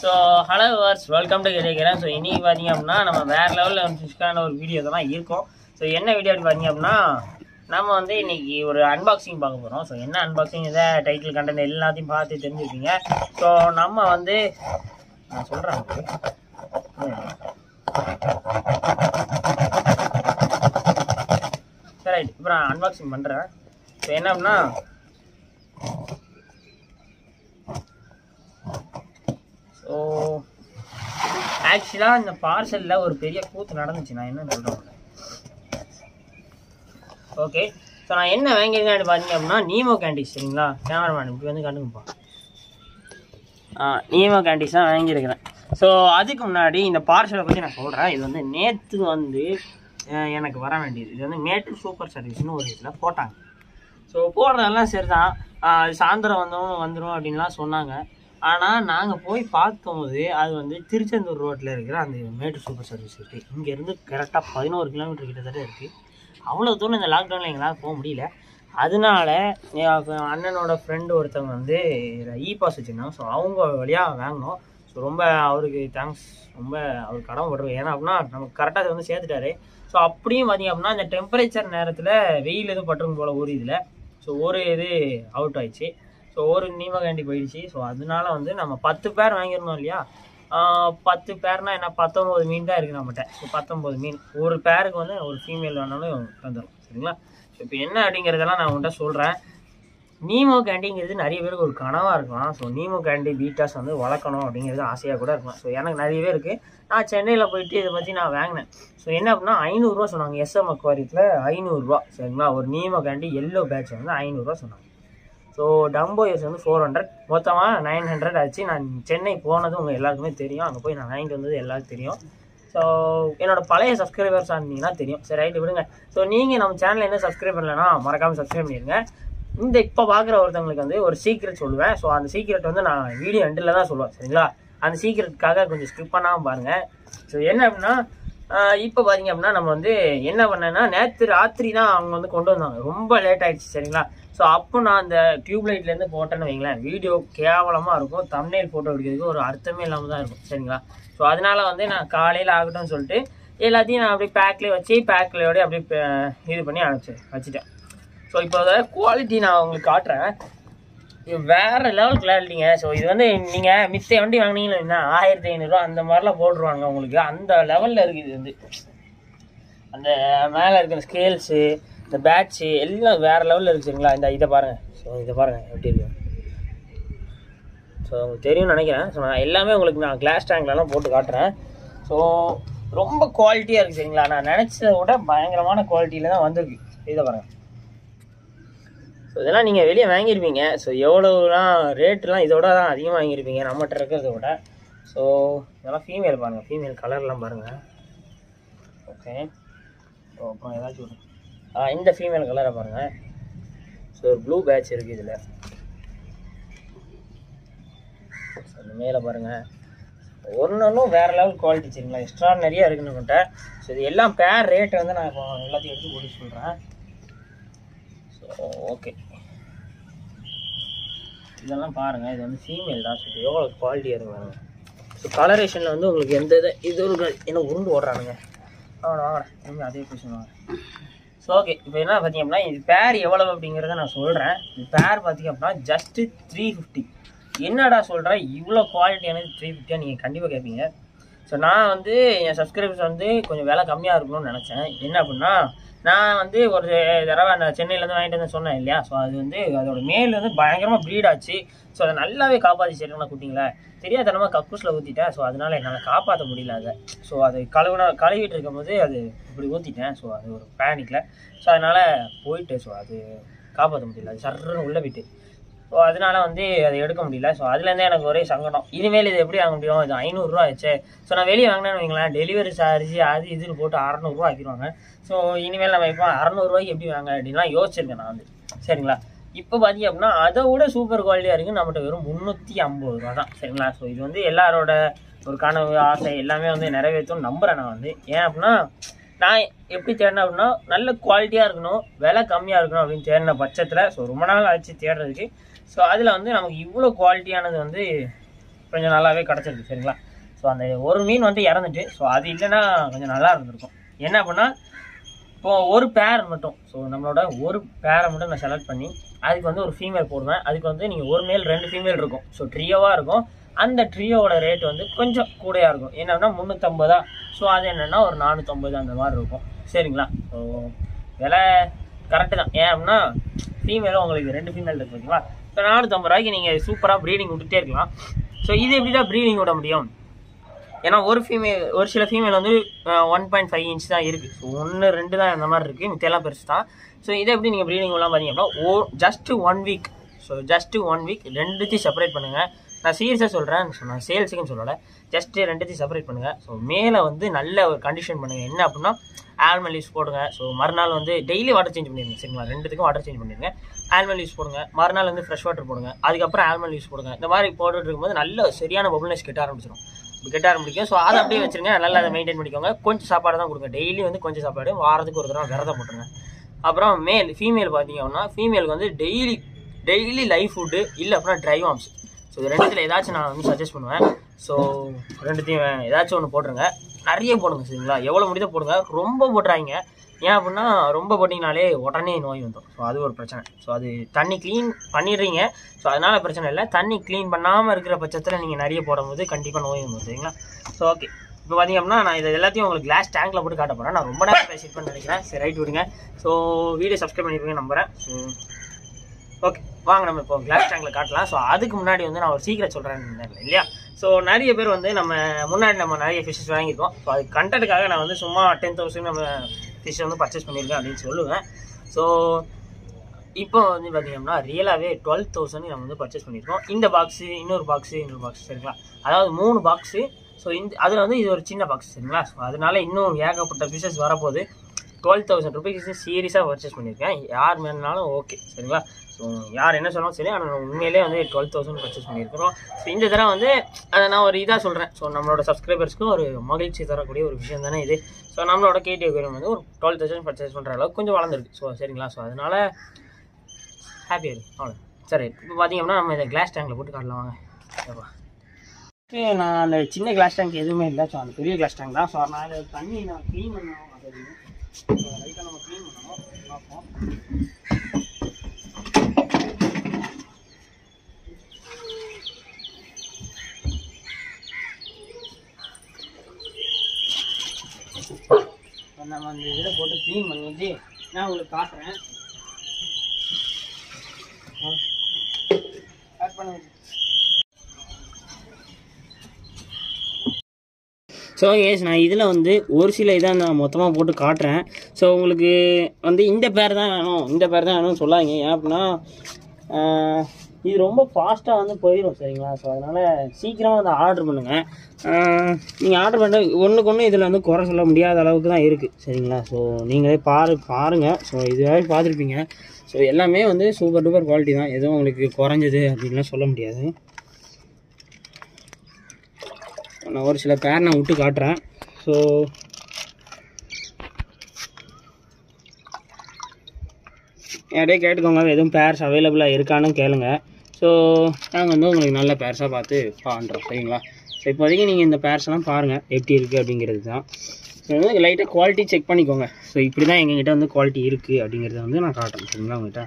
So hello வர்ஸ் welcome to கிடைக்கிறேன் so இன்னைக்கு பார்த்தீங்க அப்படின்னா நம்ம வேற லெவலில் ஃபிஷ்கான ஒரு வீடியோ தான் இருக்கும் ஸோ என்ன வீடியோ அப்படி பார்த்தீங்க அப்படின்னா நம்ம வந்து இன்னைக்கு ஒரு அன்பாக்சிங் பார்க்க போகிறோம் ஸோ என்ன அன்பாக்சிங் இதை டைட்டில் கண்டென்ட் எல்லாத்தையும் பார்த்து தெரிஞ்சுருக்கீங்க ஸோ நம்ம வந்து நான் சொல்கிறேன் சரி ரைட் இப்போ நான் அன்பாக்சிங் பண்ணுறேன் ஸோ என்ன அப்படின்னா ஸோ ஆக்சுவலாக இந்த பார்சலில் ஒரு பெரிய கூத்து நடந்துச்சு நான் என்ன சொல்கிறேன் ஓகே ஸோ நான் என்ன வாங்கியிருக்கேன் பார்த்தீங்க அப்படின்னா நீமோ கேண்டிஸ் சரிங்களா கேமராமேன் இப்படி வந்து கண்டுக்குப்பா ஆ நீமோ கேண்டிஸ் தான் வாங்கியிருக்கிறேன் ஸோ அதுக்கு முன்னாடி இந்த பார்சலை பற்றி நான் சொல்கிறேன் இது வந்து நேற்று வந்து அஹ், எனக்கு வர வேண்டியது இது வந்து மேட்டு சூப்பர் சர்வீஸ்னு ஒரு இதில் போட்டாங்க ஸோ போடுறதெல்லாம் சரி தான் சாயந்தரம் வந்தவங்க வந்துடும் அப்படின்லாம் சொன்னாங்க ஆனால் நாங்கள் போய் பார்த்தோம்போது அது வந்து திருச்செந்தூர் ரோட்டில் இருக்கிற அந்த மேட்டு சூப்பர் சர்வீஸ் இருக்குது இங்கேருந்து கரெக்டாக பதினோரு கிலோமீட்டர் கிட்டத்தட்ட இருக்குது அவ்வளோ தூரம் இந்த லாக்டவுனில் எங்களால் போக முடியல அதனால என் அப்ப அண்ணனோட ஃப்ரெண்டு ஒருத்தவங்க வந்து இ பாஸ் வச்சுருந்தாங்க ஸோ அவங்க வழியாக வாங்கினோம் ஸோ ரொம்ப அவருக்கு தேங்க்ஸ் ரொம்ப அவர் கடன் படுறோம் ஏன்னா அப்படின்னா நமக்கு கரெக்டாக அதை வந்து சேர்த்துட்டாரு ஸோ அப்படியும் பார்த்தீங்க அப்படின்னா இந்த டெம்பரேச்சர் நேரத்தில் வெயில் எதுவும் பட்டுரும் போல் ஒரு இதில் ஸோ ஒரு இது அவுட் ஆயிடுச்சு ஸோ ஒரு நீமகாண்டி போயிடுச்சு ஸோ அதனால வந்து நம்ம பத்து பேர் வாங்கியிருந்தோம் இல்லையா ஆஹ் பத்து பேர்னா என்ன பத்தொம்போது மீன் தான் இருக்குது நம்மகிட்ட ஸோ பத்தொம்போது மீன் ஒரு பேருக்கு வந்து ஒரு ஃபீமேல் வேணாலும் தந்துடும் சரிங்களா ஸோ இப்போ என்ன அப்படிங்கிறதெல்லாம் நான் உங்கள்கிட்ட சொல்கிறேன் நீமோ கேண்டிங்கிறது நிறைய பேருக்கு ஒரு கனவாக இருக்கலாம் ஸோ நீமோ கேண்டி பீட்டாஸ் வந்து வளர்க்கணும் அப்படிங்கிறது ஆசையாக கூட இருக்கலாம் ஸோ எனக்கு நிறையவே இருக்குது நான் சென்னையில் போயிட்டு இதை பற்றி நான் வாங்கினேன் ஸோ என்ன அப்படின்னா ஐநூறுரூவா சொன்னாங்க எஸ்எம் அக்வாரியத்தில் ஐநூறுரூவா சரிங்களா ஒரு நீமோ கேண்டி எல்லோ பேட்ச் வந்து ஐநூறுரூவா சொன்னாங்க ஸோ டம்போ இயர்ஸ் வந்து ஃபோர் ஹண்ட்ரட் மொத்தமாக நைன் ஹண்ட்ரட் ஆச்சு நான் சென்னை போனது உங்கள் எல்லாருக்குமே தெரியும் அங்கே போய் நான் வாங்கிட்டு வந்தது எல்லாருக்கும் தெரியும் ஸோ என்னோட பழைய சப்ஸ்கிரைபர்ஸாக இருந்தீங்கன்னா தெரியும் சரி ரைட்டு விடுங்க ஸோ நீங்கள் நம்ம சேனல் என்ன சப்ஸ்கிரைப் பண்ணலன்னா மறக்காமல் சப்ஸ்கிரைப் பண்ணிடுங்க இந்த இப்போ பார்க்குற ஒருத்தவங்களுக்கு வந்து ஒரு சீக்ரெட் சொல்லுவேன் ஸோ அந்த சீக்ரெட் வந்து நான் வீடியோ எண்டில் தான் சொல்லுவேன் சரிங்களா அந்த சீக்ரெட்டுக்காக கொஞ்சம் ஸ்கிப் பண்ணாமல் பாருங்கள் ஸோ என்ன அப்படின்னா இப்போ பார்த்தீங்க அப்படின்னா நம்ம வந்து என்ன பண்ணேன்னா நேற்று ராத்திரி தான் அவங்க வந்து கொண்டு வந்தாங்க ரொம்ப லேட் ஆயிடுச்சு சரிங்களா ஸோ அப்போ நான் அந்த டியூப் லைட்லேருந்து போட்டேன்னு வைங்களேன் வீடியோ கேவலமாக இருக்கும் தம்ப்நெயில் ஃபோட்டோ எடுக்கிறதுக்கு ஒரு அர்த்தமே இல்லாமல் தான் இருக்கும் சரிங்களா ஸோ அதனால வந்து நான் காலையில் ஆகட்டும்னு சொல்லிட்டு எல்லாத்தையும் நான் அப்படியே பேக்லேயே வச்சு பேக்லையோட அப்படியே பே- இது பண்ணி அனுப்பிச்சு வச்சுட்டேன் ஸோ இப்போ அதோட குவாலிட்டி நான் உங்களுக்கு காட்டுறேன் இது வேற லெவல் கிளாரிட்டிங்க ஸோ இது வந்து நீங்கள் மித்த வண்டி வாங்கினீங்கன்னா ஆயிரத்தி ஐநூறுரூவா அந்த மாதிரிலாம் போட்டுருவாங்க உங்களுக்கு அந்த லெவலில் இருக்குது இது வந்து அந்த மேலே இருக்கிற ஸ்கேல்ஸு இந்த பேட்ச்சு எல்லாம் வேறு லெவலில் இருக்கு சரிங்களா இந்த இதை பாருங்கள் ஸோ இதை பாருங்கள் எப்படி இருக்கு ஸோ உங்களுக்கு தெரியும்னு நினைக்கிறேன் ஸோ நான் எல்லாமே உங்களுக்கு நான் கிளாஸ் டேங்க்லலாம் போட்டு காட்டுறேன் ஸோ ரொம்ப குவாலிட்டியாக இருக்குது சரிங்களா நான் நினச்சதை விட பயங்கரமான குவாலிட்டியில் தான் வந்திருக்கு இதை பாருங்கள் ஸோ இதெல்லாம் நீங்கள் வெளியே வாங்கியிருப்பீங்க ஸோ எவ்வளோலாம் ரேட்டுலாம் இதோட தான் அதிகமாக வாங்கியிருப்பீங்க நம்மகிட்ட இருக்கிறத விட ஸோ இதெல்லாம் ஃபீமேல் பாருங்கள் ஃபீமேல் கலர்லாம் பாருங்கள் ஓகே ஸோ அப்புறம் ஏதாச்சும் ஒரு ஆ இந்த ஃபீமேல் கலரை பாருங்கள் ஸோ ஒரு ப்ளூ பேட்ச் இருக்குது இதில் ஸோ இந்த மேலே பாருங்கள் ஒன்று ஒன்றும் வேறு லெவல் குவாலிட்டி சரிங்களா எக்ஸ்ட்ரா நிறைய இருக்குது நம்மகிட்ட ஸோ இது எல்லாம் பேர் ரேட் வந்து நான் இப்போ எல்லாத்தையும் எடுத்து போட்டு சொல்கிறேன் ஸோ ஓகே இதெல்லாம் பாருங்கள் இது வந்து ஃபீமேல் தான் ஸோ எவ்வளோ குவாலிட்டியாக இருக்கு பாருங்க ஸோ கலரேஷனில் வந்து உங்களுக்கு எந்த இது இது ஒரு என்ன உருண்டு ஓடுறானுங்க வாங்கடா வாங்கடா திரும்பி அதே கொஸ்டின் வாங்க ஸோ ஓகே இப்போ என்ன பார்த்தீங்க அப்படின்னா இது பேர் எவ்வளவு அப்படிங்கிறத நான் சொல்கிறேன் இது பேர் பார்த்தீங்க அப்படின்னா ஜஸ்ட்டு த்ரீ ஃபிஃப்டி என்னடா சொல்கிறேன் இவ்வளோ குவாலிட்டியானது த்ரீ ஃபிஃப்டியாக நீங்கள் கண்டிப்பாக கேட்பீங்க ஸோ நான் வந்து என் சப்ஸ்கிரைபர்ஸ் வந்து கொஞ்சம் விலை கம்மியாக இருக்கணும்னு நினச்சேன் என்ன அப்படின்னா நான் வந்து ஒரு தடவை நான் சென்னையிலேருந்து வாங்கிட்டு வந்து சொன்னேன் இல்லையா ஸோ அது வந்து அதோட மேல் வந்து பயங்கரமாக ப்ரீட் ஆச்சு ஸோ அதை நல்லாவே காப்பாற்றி சரிங்களா குட்டிங்களா தெரியாதனமாக கக்கூஸில் ஊற்றிட்டேன் ஸோ அதனால் என்னால் காப்பாற்ற முடியல அதை ஸோ அது கழுவுனா கழுவிட்டு இருக்கும்போது அது இப்படி ஊற்றிட்டேன் ஸோ அது ஒரு பேனிக்கில் ஸோ அதனால் போயிட்டு ஸோ அது காப்பாற்ற முடியல அது சர்றன்னு உள்ளே போயிட்டு ஸோ அதனால வந்து அதை எடுக்க முடியல ஸோ அதுலேருந்தே எனக்கு ஒரே சங்கடம் இனிமேல் இது எப்படி வாங்க முடியும் இது ஐநூறுரூவா ஆச்சு ஸோ நான் வெளியே வாங்கினேன்னு வைங்களேன் டெலிவரி சார்ஜ் அது இதுன்னு போட்டு அறநூறுவா ஆக்கிடுவாங்க ஸோ இனிமேல் நம்ம இப்போ அறநூறுவாய்க்கு எப்படி வாங்க அப்படின்லாம் யோசிச்சிருக்கேன் நான் வந்து சரிங்களா இப்போ பார்த்தீங்க அப்படின்னா அதை விட சூப்பர் குவாலிட்டியாக இருக்குது நம்மகிட்ட வெறும் முந்நூற்றி ஐம்பது ரூபா தான் சரிங்களா ஸோ இது வந்து எல்லாரோட ஒரு கனவு ஆசை எல்லாமே வந்து நிறைவேற்றும்னு நம்புகிறேன் நான் வந்து ஏன் அப்படின்னா நான் எப்படி தேடினேன் அப்படின்னா நல்ல குவாலிட்டியாக இருக்கணும் விலை கம்மியாக இருக்கணும் அப்படின்னு தேடின பட்சத்தில் ஸோ ரொம்ப நாள் ஆச்சு தேடுறதுக்கு ஸோ அதில் வந்து நமக்கு இவ்வளோ குவாலிட்டியானது வந்து கொஞ்சம் நல்லாவே கிடச்சிருக்கு சரிங்களா ஸோ அந்த ஒரு மீன் வந்து இறந்துட்டு ஸோ அது இல்லைன்னா கொஞ்சம் நல்லா இருந்திருக்கும் என்ன அப்படின்னா இப்போ ஒரு பேர் மட்டும் ஸோ நம்மளோட ஒரு பேரை மட்டும் நான் செலக்ட் பண்ணி அதுக்கு வந்து ஒரு ஃபீமேல் போடுவேன் அதுக்கு வந்து நீங்கள் ஒரு மேல் ரெண்டு ஃபீமேல் இருக்கும் ஸோ ட்ரியோவாக இருக்கும் அந்த ட்ரியோவோட ரேட் வந்து கொஞ்சம் கூடயா இருக்கும் என்னன்னா முந்நூற்றம்பதா ஸோ அது என்னன்னா ஒரு நானூற்றம்பது அந்த மாதிரி இருக்கும் சரிங்களா ஸோ விலை கரெக்டு தான் ஏன் அப்படின்னா ஃபீமேலும் உங்களுக்கு ரெண்டு ஃபீமேல் இருக்கு ஓகேங்களா இப்போ நானூற்றம்பது ரூபாய்க்கு நீங்கள் சூப்பராக ப்ரீடிங் விட்டுட்டே இருக்கலாம் ஸோ இது எப்படி தான் ப்ரீடிங் விட முடியும் ஏன்னா ஒரு ஃபீமேல் ஒரு சில ஃபீமேல் வந்து ஒன் பாயிண்ட் ஃபைவ் இன்ச் தான் இருக்குது ஸோ ஒன்று ரெண்டு தான் இந்த மாதிரி இருக்குது மித்தெல்லாம் பெருசு தான் ஸோ இதை எப்படி நீங்கள் ப்ரீடிங்லாம் பார்த்தீங்க அப்படின்னா ஓ just one week so just one week ரெண்டுத்தையும் செப்பரேட் பண்ணுங்கள் நான் சீரியஸாக சொல்கிறேன் நான் சேல்ஸுக்குன்னு சொல்லலை ஜஸ்ட்டு ரெண்டுத்தையும் செப்பரேட் பண்ணுங்கள் ஸோ மேலே வந்து நல்ல ஒரு கண்டிஷன் பண்ணுங்கள் என்ன அப்படின்னா ஆல்மல் லீவ்ஸ் போடுங்க ஸோ மறுநாள் வந்து டெய்லி வாட்டர் சேஞ்ச் பண்ணிடுங்க சரிங்களா ரெண்டுத்துக்கும் வாட்டர் சேஞ்ச் பண்ணிடுங்க ஆல்மல் லீவ்ஸ் போடுங்க மறுநாள் வந்து ஃப்ரெஷ் வாட்டர் போடுங்க அதுக்கப்புறம் ஆல்மல் லீவ்ஸ் போடுங்க இந்த மாதிரி போட்டுட்டு இருக்கும்போது நல்ல சரியான பபுள்னஸ் கெட்ட ஆரம்பிச்சிடும் இப்படி கெட்ட ஆரம்பிக்கும் ஸோ அதை அப்படியே வச்சிருங்க நல்லா அதை மெயின்டைன் பண்ணிக்கோங்க கொஞ்சம் சாப்பாடு தான் கொடுங்க டெய்லி வந்து கொஞ்சம் சாப்பாடு வாரத்துக்கு ஒரு தடவை விரதம் போட்டுருங்க அப்புறம் மேல் ஃபீமேல் பார்த்தீங்க அப்படின்னா ஃபீமேலுக்கு வந்து டெய்லி டெய்லி லைஃப் ஃபுட்டு இல்லை அப்படின்னா ட்ரை வார்ம்ஸ் ஸோ இது ரெண்டுத்தில் ஏதாச்சும் நான் வந்து சஜஸ்ட் பண்ணுவேன் ஸோ ரெண்டுத்தையும் ஏதாச்சும் ஒன்று போட்டுருங்க நிறைய போடுங்க சரிங்களா எவ்வளோ முடியுதோ போடுங்க ரொம்ப போட்டுறாங்க ஏன் அப்படின்னா ரொம்ப போட்டிங்கனாலே உடனே நோய் வந்துடும் ஸோ அது ஒரு பிரச்சனை ஸோ அது தண்ணி க்ளீன் பண்ணிடுறீங்க ஸோ அதனால பிரச்சனை இல்லை தண்ணி க்ளீன் பண்ணாமல் இருக்கிற பட்சத்தில் நீங்கள் நிறைய போடும்போது கண்டிப்பாக நோய் வந்துடும் சரிங்களா ஸோ ஓகே இப்போ பார்த்தீங்க அப்படின்னா நான் இது எல்லாத்தையும் உங்களுக்கு கிளாஸ் டேங்க்கில் போட்டு காட்ட போகிறேன் நான் ரொம்ப நேரம் பேசிட்டு பண்ண நினைக்கிறேன் சரி ரைட் விடுங்க ஸோ வீடியோ சப்ஸ்கிரைப் பண்ணிருப்பீங்க நம்புறேன் ஸோ ஓகே வாங்க நம்ம இப்போ கிளாஸ் டேங்கில் காட்டலாம் ஸோ அதுக்கு முன்னாடி வந்து நான் ஒரு சீக்கிரம் சொல்கிறேன் இல்லையா ஸோ நிறைய பேர் வந்து நம்ம முன்னாடி நம்ம நிறைய ஃபிஷ்ஷஸ் வாங்கியிருக்கோம் ஸோ அது கண்டென்ட்டுக்காக நான் வந்து சும்மா டென் தௌசண்ட் நம்ம ஃபிஷ் வந்து பர்ச்சேஸ் பண்ணியிருக்கேன் அப்படின்னு சொல்லுவேன் ஸோ இப்போ வந்து பார்த்தீங்கன்னா ரியலாகவே டுவெல் தௌசண்ட் நம்ம வந்து பர்ச்சேஸ் பண்ணியிருக்கோம் இந்த பாக்ஸு இன்னொரு பாக்ஸு இன்னொரு பாக்ஸ் சரிங்களா அதாவது மூணு பாக்ஸு ஸோ இந்த அதில் வந்து இது ஒரு சின்ன பாக்ஸ் சரிங்களா ஸோ அதனால இன்னும் ஏகப்பட்ட ஃபிஷஸ் வரப்போகுது டுவெல் தௌசண்ட் ருபீஸ் சீரியஸாக பர்ச்சேஸ் பண்ணியிருக்கேன் யார் வேணுனாலும் ஓகே சரிங்களா ஸோ யார் என்ன சொன்னாலும் சரி ஆனால் நான் உண்மையிலே வந்து டுவெல் தௌசண்ட் பர்ச்சேஸ் பண்ணியிருக்கிறோம் ஸோ இந்த தடவை வந்து அதை நான் ஒரு இதாக சொல்கிறேன் ஸோ நம்மளோட சப்ஸ்கிரைபர்ஸ்க்கு ஒரு மகிழ்ச்சி தரக்கூடிய ஒரு விஷயம் தானே இது ஸோ நம்மளோட கேடி அக்வேரியம் வந்து ஒரு டுவெல் தௌசண்ட் பர்ச்சேஸ் பண்ணுற அளவுக்கு கொஞ்சம் வளர்ந்துருக்கு ஸோ சரிங்களா ஸோ அதனால் ஹாப்பியாக இருக்கு அவ்வளோ சரி இப்போ பார்த்தீங்கன்னா நம்ம இதை கிளாஸ் டேங்கில் போட்டு காட்டலாம் வாங்க ஏப்பா. இப்போ நான் அந்த சின்ன கிளாஸ் டேங்க் எதுவுமே இல்லை ஸோ அந்த பெரிய கிளாஸ் டேங்க் தான் ஸோ நான் இதை தண்ணி நான் க்ளீன் பண்ணணும் அது லைட்டாக நம்ம க்ளீன் பண்ணணும் பார்ப்போம் இப்போ நம்ம அந்த இதில் போட்டு க்ளீன் பண்ணிட்டு நான் உங்களுக்கு காட்டுறேன் கட் பண்ணுங்க ஸோ ஏஸ் நான் இதில் வந்து ஒரு சில இதை நான் மொத்தமாக போட்டு காட்டுறேன் ஸோ உங்களுக்கு வந்து இந்த பேர் தான் வேணும் இந்த பேர் தான் வேணும்னு சொல்லாதீங்க ஏன் அப்படின்னா ஆஹ், இது ரொம்ப ஃபாஸ்ட்டாக வந்து போயிடும் சரிங்களா ஸோ அதனால் சீக்கிரமாக வந்து ஆர்டர் பண்ணுங்கள் நீங்கள் ஆர்டர் பண்ண ஒன்றுக்கு ஒன்று இதில் வந்து குறை சொல்ல முடியாத அளவுக்கு தான் இருக்குது சரிங்களா ஸோ நீங்களே பாரு பாருங்கள் ஸோ இதுவே பார்த்துருப்பீங்க ஸோ எல்லாமே வந்து சூப்பர் டூப்பர் குவாலிட்டி தான் எதுவும் உங்களுக்கு குறைஞ்சது அப்படின்லாம் சொல்ல முடியாது நான் ஒரு சில பேர் நான் விட்டு காட்டுறேன் ஸோ யாரையே கேட்டுக்கோங்க எதுவும் பேர்ஸ் அவைலபிளாக இருக்கான்னு கேளுங்க ஸோ நாங்கள் வந்து உங்களுக்கு நல்ல பேர்ஸாக பார்த்து பண்ணுறோம் சரிங்களா ஸோ இப்போதைக்கு நீங்கள் இந்த பேர்ஸ்லாம் பாருங்கள் எப்படி இருக்குது அப்படிங்கிறது தான் ஸோ வந்து லைட்டாக குவாலிட்டி செக் பண்ணிக்கோங்க ஸோ இப்படி தான் எங்ககிட்ட வந்து குவாலிட்டி இருக்குது அப்படிங்கிறத வந்து நான் காட்டுறேன் சரிங்களா உங்கள்கிட்ட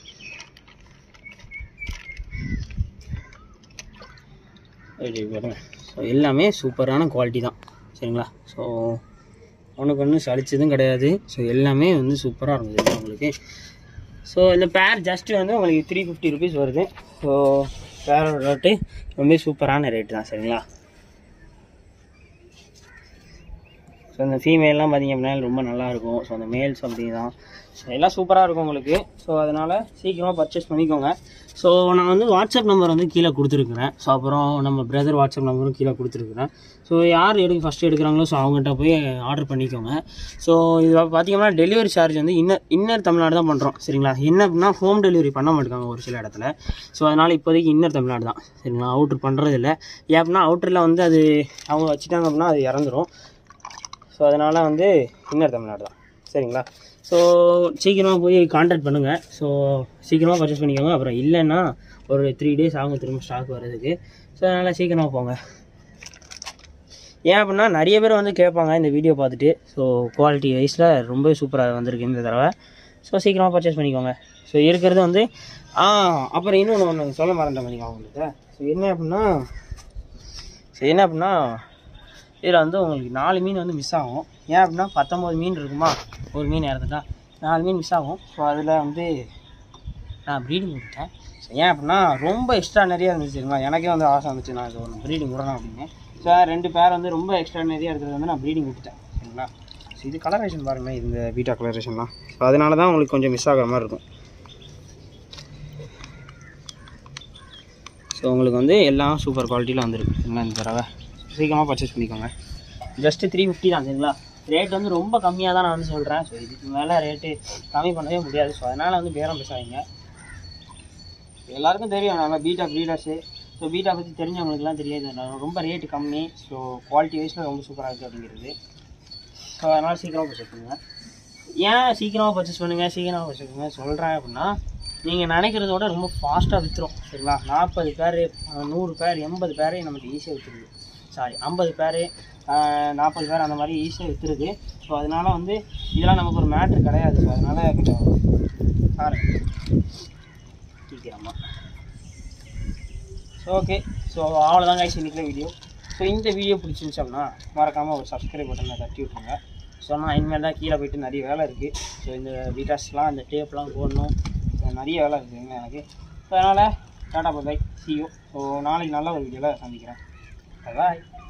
ரெடி பாருங்க ஸோ எல்லாமே சூப்பரான குவாலிட்டி தான் சரிங்களா ஸோ ஒன்றுக்கு ஒன்று சளிச்சதும் கிடையாது ஸோ எல்லாமே வந்து சூப்பராக இருந்தது உங்களுக்கு ஸோ இந்த பேர் ஜஸ்ட் வந்து உங்களுக்கு த்ரீ ஃபிஃப்டி ருபீஸ் வருது ஸோ பேரோட ரேட்டு ரொம்ப சூப்பரான ரேட்டு தான் சரிங்களா ஸோ இந்த ஃபீமேல்லாம் பார்த்தீங்க அப்படின்னா ரொம்ப நல்லா இருக்கும் ஸோ அந்த மேல்ஸ் அப்படி தான் ஸோ எல்லாம் சூப்பராக இருக்கும் உங்களுக்கு ஸோ அதனால் சீக்கிரமாக பர்ச்சேஸ் பண்ணிக்கோங்க ஸோ நான் வந்து வாட்ஸ்அப் நம்பர் வந்து கீழே கொடுத்துருக்குறேன் ஸோ அப்புறம் நம்ம பிரதர் வாட்ஸ்அப் நம்பரும் கீழே கொடுத்துருக்குறேன் ஸோ யார் எடுக்க ஃபஸ்ட்டு எடுக்கிறாங்களோ ஸோ அவங்ககிட்ட போய் ஆர்டர் பண்ணிக்கோங்க ஸோ இது பார்த்தீங்கன்னா டெலிவரி சார்ஜ் வந்து இன்னர் இன்னர் தமிழ்நாடு தான் பண்ணுறோம் சரிங்களா என்ன அப்படின்னா ஹோம் டெலிவரி பண்ண மாட்டாங்க ஒரு சில இடத்துல ஸோ அதனால் இப்போதைக்கு இன்னர் தமிழ்நாடு தான் சரிங்களா அவுட்ரு பண்ணுறது இல்லை ஏன் அப்படின்னா அவுட்டரில் வந்து அது அவங்க வச்சுட்டாங்க அப்படின்னா அது இறந்துரும் ஸோ அதனால் வந்து இன்னர் தமிழ்நாடு தான் சரிங்களா ஸோ சீக்கிரமாக போய் கான்டாக்ட் பண்ணுங்கள் ஸோ சீக்கிரமாக பர்ச்சேஸ் பண்ணிக்கோங்க அப்புறம் இல்லைன்னா ஒரு த்ரீ டேஸ் ஆகும் திரும்ப ஸ்டாக் வர்றதுக்கு ஸோ அதனால் சீக்கிரமாக போங்க ஏன் அப்படின்னா நிறைய பேர் வந்து கேட்பாங்க இந்த வீடியோ பார்த்துட்டு ஸோ குவாலிட்டி வைஸில் ரொம்ப சூப்பராக வந்திருக்கு இந்த தடவை ஸோ சீக்கிரமாக பர்ச்சேஸ் பண்ணிக்கோங்க ஸோ இருக்கிறது வந்து ஆ அப்புறம் இன்னொன்று ஒன்று சொல்ல மறந்தேன் பண்ணிக்கோங்க உங்களுக்கு ஸோ என்ன அப்படின்னா ஸோ என்ன அப்படின்னா இதில் வந்து உங்களுக்கு நாலு மீன் வந்து மிஸ் ஆகும் ஏன் அப்படின்னா பத்தொம்போது மீன் இருக்குமா ஒரு மீன் இறந்துட்டா நாலு மீன் மிஸ் ஆகும் ஸோ அதில் வந்து நான் ப்ரீடிங் விட்டேன் ஸோ ஏன் அப்படின்னா ரொம்ப எக்ஸ்ட்ரா நிறையா இருந்துச்சு சரிங்களா எனக்கே வந்து ஆசை வந்துச்சு நான் இது ஒன்று ப்ரீடிங் விடணும் அப்படின்னு ஸோ ரெண்டு பேர் வந்து ரொம்ப எக்ஸ்ட்ரா நிறையா இருக்கிறது வந்து நான் ப்ரீடிங் விட்டுட்டேன் சரிங்களா ஸோ இது கலரேஷன் பாருங்களேன் இந்த பீட்டா கலரேஷன்லாம் ஸோ அதனால தான் உங்களுக்கு கொஞ்சம் மிஸ் ஆகிற மாதிரி இருக்கும் ஸோ உங்களுக்கு வந்து எல்லாம் சூப்பர் குவாலிட்டியில் வந்துருக்கு சரிங்களா இந்த தடவை சீக்கிரமாக பர்ச்சேஸ் பண்ணிக்கோங்க ஜஸ்ட்டு த்ரீ ஃபிஃப்டி தான் சரிங்களா ரேட் வந்து ரொம்ப கம்மியாக தான் நான் வந்து சொல்கிறேன் ஸோ இதுக்கு மேலே ரேட்டு கம்மி பண்ணவே முடியாது ஸோ அதனால் வந்து பேரம் பேசாதீங்க எல்லாருக்கும் தெரியும் நம்ம பீட்டா ப்ரீடர்ஸு ஸோ பீட்டா பற்றி தெரிஞ்சவங்களுக்குலாம் தெரியாது நான் ரொம்ப ரேட்டு கம்மி ஸோ குவாலிட்டி வைஸில் ரொம்ப சூப்பராக இருக்குது அப்படிங்கிறது ஸோ அதனால் சீக்கிரமாக பர்ச்சேஸ் பண்ணுங்கள் ஏன் சீக்கிரமாக பர்ச்சேஸ் பண்ணுங்கள் சீக்கிரமாக பர்ச்சேஸ் பண்ணுங்க சொல்கிறேன் அப்படின்னா நீங்கள் நினைக்கிறத விட ரொம்ப ஃபாஸ்ட்டாக விற்றுரும் சரிங்களா நாற்பது பேர் நூறு பேர் எண்பது பேர் நமக்கு ஈஸியாக விற்றுருது சாரி ஐம்பது பேர் நாற்பது பேர் அந்த மாதிரி ஈஸியாக விற்றுருது ஸோ அதனால் வந்து இதெல்லாம் நமக்கு ஒரு மேட்ரு கிடையாது ஸோ அதனால் கொஞ்சம் பாருங்க சீக்கிரமாக ஸோ ஓகே ஸோ அவ்வளோதாங்க guys இன்னைக்குள்ள வீடியோ ஸோ இந்த வீடியோ பிடிச்சிருந்துச்சு அப்படின்னா மறக்காமல் ஒரு சப்ஸ்கிரைப் பட்டனை தட்டி விட்ருங்க ஸோ நான் இனிமேல் தான் கீழே போயிட்டு நிறைய வேலை இருக்குது ஸோ இந்த வீட்டாஸ்லாம் இந்த டேப்லாம் போடணும் ஸோ நிறைய வேலை இருக்குதுங்க எனக்கு ஸோ அதனால் டாடா பை சியோ ஸோ நாளைக்கு நல்ல ஒரு வீடியோவில் சந்திக்கிறேன் பாய்